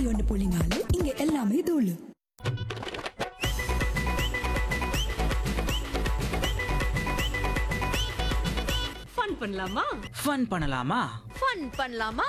ஒன்று புள்ளி நாலு இங்க எல்லாமே தூளு ஃபன் பண்ணலாமா ஃபன் பண்ணலாமா ஃபன் பண்ணலாமா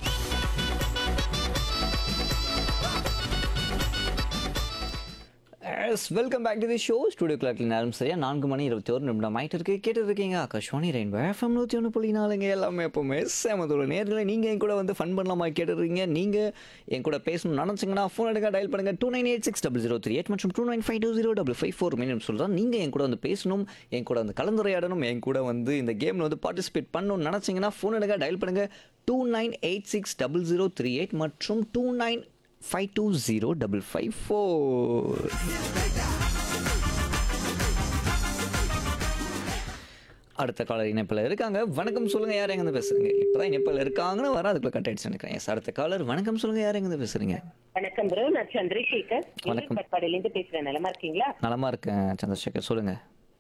yes welcome back to the show studio கிளாக்ல நேரம் சரியா நான்கு மணி இருபத்தி ஒரு நிமிடம் ஆயிட்டு இருக்கு கேட்டு இருக்கீங்க ஆகாஷ்வாணி ரெயின்போ எஃப்எம் நூற்றி ஒன்று புள்ளி நாலுங்க எல்லாமே எப்போவுமே சேமத்தோட நேரில் நீங்கள் என் கூட வந்து ஃபன் பண்ணலாமா கேட்டுருக்கீங்க நீங்கள் என் கூட பேசணும்னு நினச்சிங்கன்னா ஃபோன் எடுக்க டயல் பண்ணுங்கள் two nine eight six double zero three eight மற்றும் two nine five two zero double five four minutes சொல்கிறோம் நீங்கள் என் கூட வந்து பேசணும் என் கூட வந்து கலந்துரையாடணும் என் கூட வந்து இந்த கேமில் வந்து பார்ட்டிசிபேட் பண்ணணும்னு நினச்சிங்கன்னா ஃபோன் எடுக்க டயல் பண்ணுங்கள் two nine eight six double zero three eight மற்றும் two nine five two zero double five four அடுத்த காலர் இணைப்பில் இருக்காங்க வணக்கம் சொல்லுங்க யார் எங்கேருந்து பேசுறீங்க இப்போதான் இணைப்பில் இருக்காங்கன்னு வர அதுக்குள்ள கட் ஆயிடுச்சு நினைக்கிறேன் Yes, அடுத்த காலர் வணக்கம் சொல்லுங்க யார் எங்கேருந்து பேசுறீங்க வணக்கம் ப்ரோ நான் சந்திரசேகர் வணக்கம். கட்பாடில இருந்து பேசுறேன் நலமா இருக்கீங்களா நலமா இருக்கேன் சந்திரசேகர் சொல்லுங்க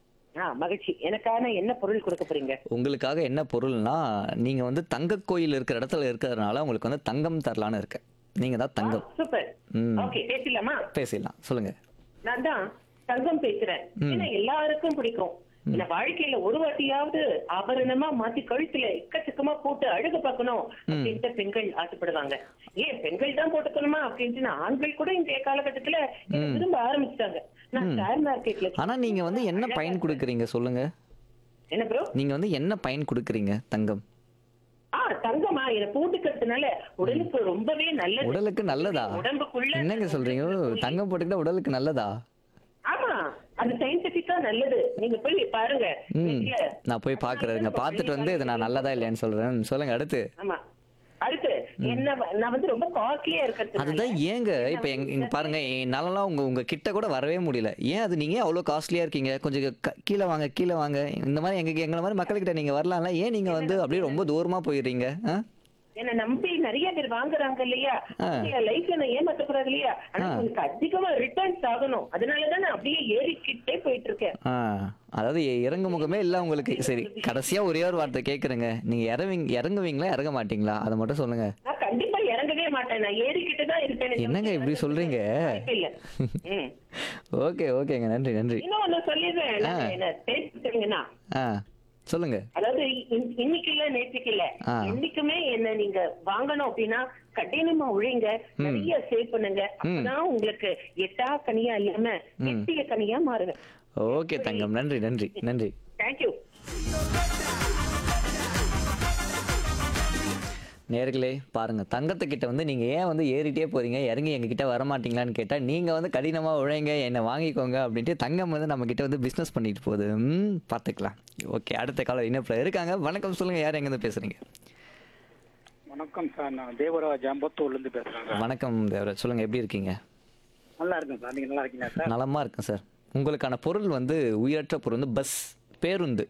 ஆ மகிழ்ச்சி எனக்கான என்ன பொருள் கொடுக்க போறீங்க உங்களுக்காக என்ன பொருள்னா நீங்க வந்து தங்க கோயில் இருக்கிற இடத்துல இருக்கிறதுனால உங்களுக்கு வந்து தங்கம் தரலான்னு இருக்கேன் நீங்க தான் தங்கம் சூப்பர் ம். ஓகே பேசலாமா பேசிடலாம் சொல்லுங்க நான் தான் தங்கம் பேசுறேன் ஏன்னா எல்லாருக்கும் பிடிக்கும் இந்த வாழ்க்கையில ஒரு வாட்டியாவது ஆபரணமா மாத்தி கழுத்துல எக்கச்சக்கமா போட்டு அழகு பார்க்கணும் அப்படின்ட்டு பெண்கள் ஆசைப்படுவாங்க ஏன் பெண்கள் தான் போட்டுக்கணுமா அப்படின்ட்டு ஆண்கள் கூட இந்த காலகட்டத்துல இதை விரும்ப ஆரம்பிச்சிட்டாங்க நான் ஷேர் மார்க்கெட்ல ஆனா நீங்க வந்து என்ன பயன் கொடுக்குறீங்க சொல்லுங்க என்ன ப்ரோ நீங்க வந்து என்ன பயன் கொடுக்குறீங்க தங்கம் ஆ தங்கமா இத போட்டுக்கிறதுனால உடலுக்கு ரொம்பவே நல்லது உடலுக்கு நல்லதா உடம்புக்குள்ள என்னங்க சொல்றீங்க தங்கம் போட்டுக்கிட்டா உடலுக்கு நல்லதா ஆமா அது சயின்டிபிக்கா நல்லது நீங்க போய் பாருங்க ம் வீட்ல. நான் போய் பார்க்குறேங்க பார்த்துட்டு வந்து இதை நான் நல்லதா இல்லையான்னு சொல்றேன் சொல்லுங்க அடுத்து ஆமா அடுத்து என்ன வ- நான் வந்து ரொம்ப காஸ்ட்லியா இருக்கிறது அதுதான் ஏங்க இப்போ எங்க இங்க பாருங்க என்னாலலாம் உங்க உங்க கிட்ட கூட வரவே முடியல ஏன் அது நீங்க அவ்வளோ காஸ்ட்லியா இருக்கீங்க கொஞ்சம் க- கீழே வாங்க கீழே வாங்க இந்த மாதிரி எங்க எங்களை மாதிரி மக்கள்கிட்ட நீங்க வரலாம்ல ஏன் நீங்க வந்து அப்படியே ரொம்ப தூரமா போயிடுறீங்க ஆ? என்ன நம்பி நிறைய பேர் வாங்குறாங்க இல்லையா ஆ. லைஃப்ல நான் ஏமாத்தக்கூடாது இல்லையா ஆனா உங்களுக்கு அதிகமா ரிட்டர்ன்ஸ் ஆகணும் அதனாலதான் நான் அப்படியே ஏறிக்கிட்டே போயிட்டு இருக்கேன் ஆ அதாவது இ- இறங்கு முகமே இல்லை உங்களுக்கு சரி கடைசியா ஒரே ஒரு வார்த்தை கேட்குறேங்க நீங்க இறங்குவீங்க இறங்குவீங்களா இறங்க மாட்டீங்களா அதை மட்டும் சொல்லுங்க நான் கண்டிப்பா இறங்கவே மாட்டேன் நான் ஏறிக்கிட்டு தான் இருப்பேன் என்னங்க இப்படி சொல்றீங்க வாய்ப்பே இல்ல ம். ஓகே ஓகேங்க நன்றி நன்றி இன்னும் ஒண்ணு சொல்லிடுறேன் நான் என்ன பேசிட்டீங்கன்னா ஆ சொல்லுங்க அதாவது இன்- இன்னைக்கு இல்ல நேற்றுக்கு இல்ல ஆ. என்னைக்குமே என்ன நீங்க வாங்கணும் அப்படின்னா கடினமா உழைங்க நிறைய சேவ் பண்ணுங்க அப்பதான் உங்களுக்கு எட்டா கனியா இல்லாம எட்டிய கனியா மாறுங்க ஓகே தங்கம் நன்றி நன்றி நன்றி தேங்க்யூ நேர்களே பாருங்க தங்கத்துக்கிட்ட வந்து நீங்க ஏன் வந்து ஏறிட்டே போறீங்க இறங்கி எங்ககிட்ட வர மாட்டீங்களான்னு கேட்டா நீங்க வந்து கடினமா உழைங்க என்னை வாங்கிக்கோங்க அப்படின்ட்டு தங்கம் வந்து நம்ம கிட்ட வந்து பிசினஸ் பண்ணிட்டு போகுது ம் பார்த்துக்கலாம் ஓகே அடுத்த காலம் இணைப்பில் இருக்காங்க வணக்கம் சொல்லுங்க யார் எங்கேருந்து பேசுறீங்க வணக்கம் சார் நான் தேவராஜ் அம்பத்தூர்ல இருந்து பேசுறேன் சார் வணக்கம் தேவராஜ் சொல்லுங்க எப்படி இருக்கீங்க நல்லா இருக்கேன் சார் நீங்க நல்லா இருக்கீங்களா சார் நலமா இருக்கேன் சார் உங்களுக்கான பொருள் வந்து உயிரற்ற பொருள் வந்து பஸ் பேருந்து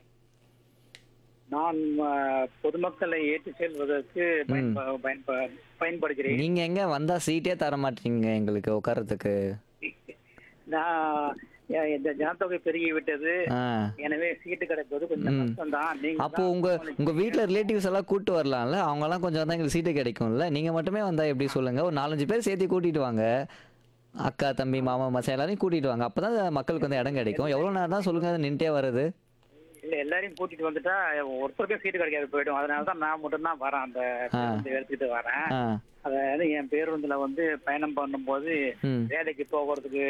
நான் அஹ், பொதுமக்களை ஏற்றி செல்வதற்கு பயன்ப- பயன்ப- பயன்படுகிறேன் நீங்க எங்க வந்தா சீட்டே தர மாட்டீங்க எங்களுக்கு உட்கார்றதுக்கு நான் எ- இந்த ஜனத்தொகை பெருகி விட்டது ஆ எனவே சீட்டு கிடைப்பது கொஞ்சம் ம். கஷ்டம் தான் நீங்க அப்போ தான் உங்க சமாளிச்சு- உங்க வீட்ல ரிலேட்டிவ்ஸ் எல்லாம் கூட்டு வரலாம்ல அவங்க எல்லாம் கொஞ்சம் வந்தா எங்களுக்கு சீட்டு கிடைக்கும்ல நீங்க மட்டுமே வந்தா எப்படி சொல்லுங்க ஒரு நாலஞ்சு பேர் சேர்த்து கூட்டிட்டு வாங்க அக்கா தம்பி மாமா மச்சான் எல்லாரையும் கூட்டிட்டு வாங்க அப்பதான் மக்களுக்கு வந்து இடம் கிடைக்கும் எவ்வளவு நேரம் தான் சொல்லுங்க அது நின்ட்டே வருது இல்ல எல்லாரையும் கூட்டிட்டு வந்துட்டா ஒருத்தருக்கும் சீட்டு கிடைக்காது போயிடும் அதனால தான் நான் மட்டும் தான் வரேன் அந்த பேருந்து எடுத்துக்கிட்டு வரேன் ஆ அதாவது என் பேருந்துல வந்து பயணம் பண்ணும்போது ம் வேலைக்கு போகிறதுக்கு